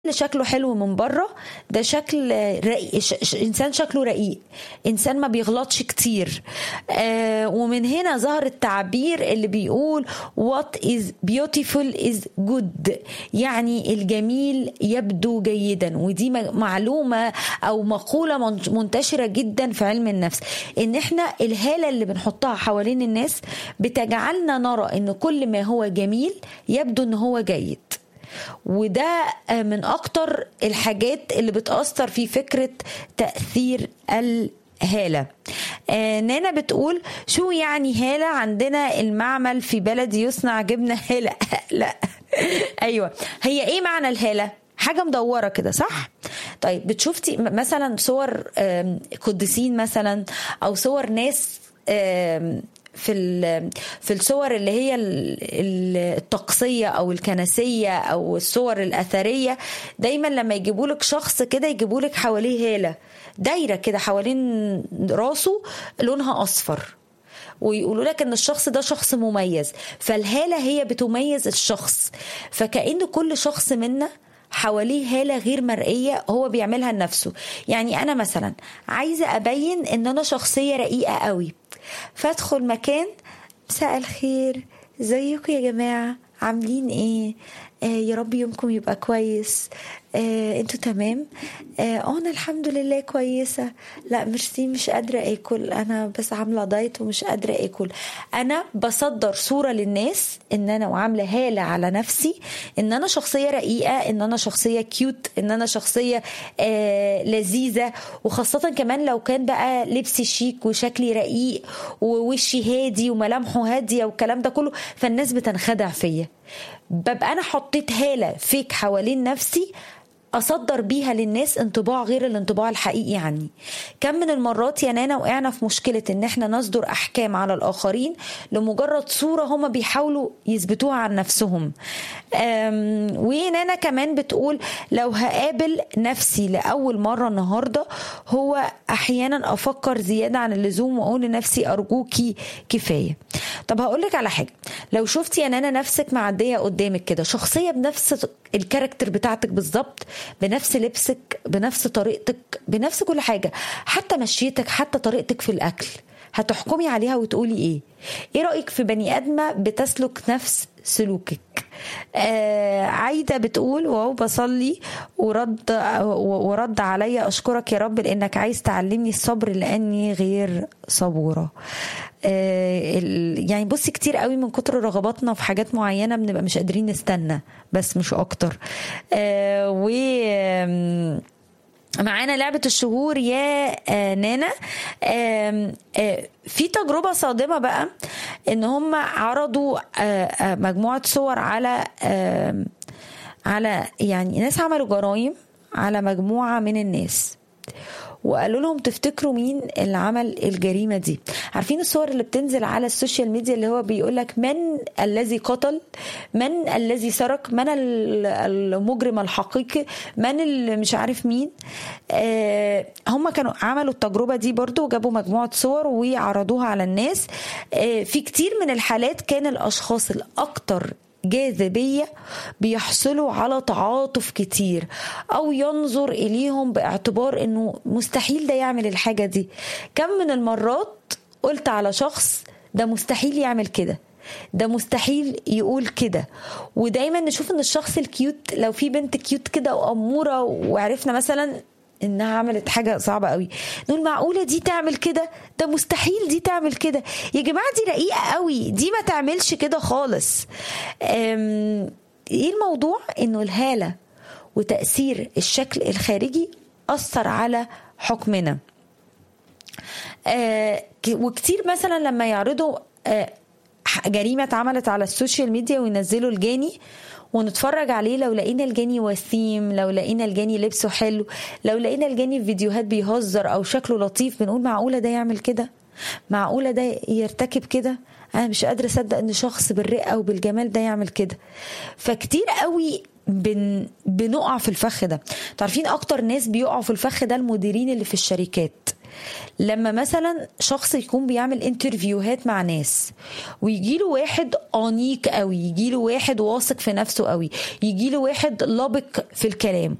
شكله حلو من بره ده شكل رقيق ش... ش... انسان شكله رقيق انسان ما بيغلطش كتير آه ومن هنا ظهر التعبير اللي بيقول what is beautiful is good يعني الجميل يبدو جيدا ودي معلومة او مقولة منتشرة جدا في علم النفس ان احنا الهالة اللي بنحطها حوالين الناس بتجعلنا نرى ان كل ما هو جميل يبدو ان هو جيد وده من اكتر الحاجات اللي بتاثر في فكره تاثير الهاله آه نانا بتقول شو يعني هاله عندنا المعمل في بلدي يصنع جبنه هاله لا ايوه هي ايه معنى الهاله حاجه مدوره كده صح طيب بتشوفتي مثلا صور قديسين مثلا او صور ناس في في الصور اللي هي الطقسيه او الكنسيه او الصور الاثريه دايما لما يجيبوا لك شخص كده يجيبوا لك حواليه هاله دايره كده حوالين راسه لونها اصفر ويقولوا لك ان الشخص ده شخص مميز فالهاله هي بتميز الشخص فكأن كل شخص منا حواليه هالة غير مرئية هو بيعملها لنفسه يعني أنا مثلا عايزة أبين إن أنا شخصية رقيقة قوي فادخل مكان مساء الخير ازيكم يا جماعة عاملين ايه آه يا رب يومكم يبقى كويس آه انتوا تمام آه انا الحمد لله كويسة لا ميرسي مش قادرة اكل انا بس عاملة دايت ومش قادرة اكل انا بصدر صورة للناس ان انا وعاملة هالة على نفسي ان انا شخصية رقيقة ان انا شخصية كيوت ان انا شخصية آه لذيذة وخاصة كمان لو كان بقى لبسي شيك وشكلي رقيق ووشي هادي وملامحه هادية والكلام ده كله فالناس بتنخدع فيا ببقى انا حطيت هاله فيك حوالين نفسي اصدر بيها للناس انطباع غير الانطباع الحقيقي عني كم من المرات يا نانا وقعنا في مشكله ان احنا نصدر احكام على الاخرين لمجرد صوره هما بيحاولوا يثبتوها عن نفسهم ونانا كمان بتقول لو هقابل نفسي لاول مره النهارده هو احيانا افكر زياده عن اللزوم واقول لنفسي ارجوكي كفايه طب هقول لك على حاجه لو شفتي يا نانا نفسك معديه قدامك كده شخصيه بنفس الكاركتر بتاعتك بالظبط بنفس لبسك بنفس طريقتك بنفس كل حاجه حتى مشيتك حتى طريقتك في الاكل هتحكمي عليها وتقولي ايه ايه رايك في بني ادمه بتسلك نفس سلوكك آه عايده بتقول واو بصلي ورد ورد عليا اشكرك يا رب لانك عايز تعلمني الصبر لاني غير صبوره آه يعني بصي كتير قوي من كتر رغباتنا في حاجات معينه بنبقى مش قادرين نستنى بس مش اكتر آه و معانا لعبة الشهور يا آه نانا آه آه في تجربة صادمة بقى ان هم عرضوا مجموعة صور على على يعني ناس عملوا جرائم على مجموعة من الناس وقالوا لهم تفتكروا مين اللي عمل الجريمه دي عارفين الصور اللي بتنزل على السوشيال ميديا اللي هو بيقول لك من الذي قتل من الذي سرق من المجرم الحقيقي من اللي مش عارف مين آه هم كانوا عملوا التجربه دي برضو وجابوا مجموعه صور وعرضوها على الناس آه في كتير من الحالات كان الاشخاص الاكثر جاذبية بيحصلوا على تعاطف كتير أو ينظر إليهم باعتبار أنه مستحيل ده يعمل الحاجة دي كم من المرات قلت على شخص ده مستحيل يعمل كده ده مستحيل يقول كده ودايما نشوف ان الشخص الكيوت لو في بنت كيوت كده واموره وعرفنا مثلا انها عملت حاجه صعبه قوي نقول معقوله دي تعمل كده ده مستحيل دي تعمل كده يا جماعه دي رقيقه قوي دي ما تعملش كده خالص ايه الموضوع انه الهاله وتاثير الشكل الخارجي اثر على حكمنا آه وكتير مثلا لما يعرضوا آه جريمه اتعملت على السوشيال ميديا وينزلوا الجاني ونتفرج عليه لو لقينا الجاني وسيم لو لقينا الجاني لبسه حلو لو لقينا الجاني في فيديوهات بيهزر او شكله لطيف بنقول معقوله ده يعمل كده معقوله ده يرتكب كده انا مش قادره اصدق ان شخص بالرقه وبالجمال ده يعمل كده فكتير قوي بن بنقع في الفخ ده تعرفين اكتر ناس بيقعوا في الفخ ده المديرين اللي في الشركات لما مثلا شخص يكون بيعمل انترفيوهات مع ناس ويجيله واحد انيق قوي يجيله واحد واثق في نفسه قوي يجيله واحد لابق في الكلام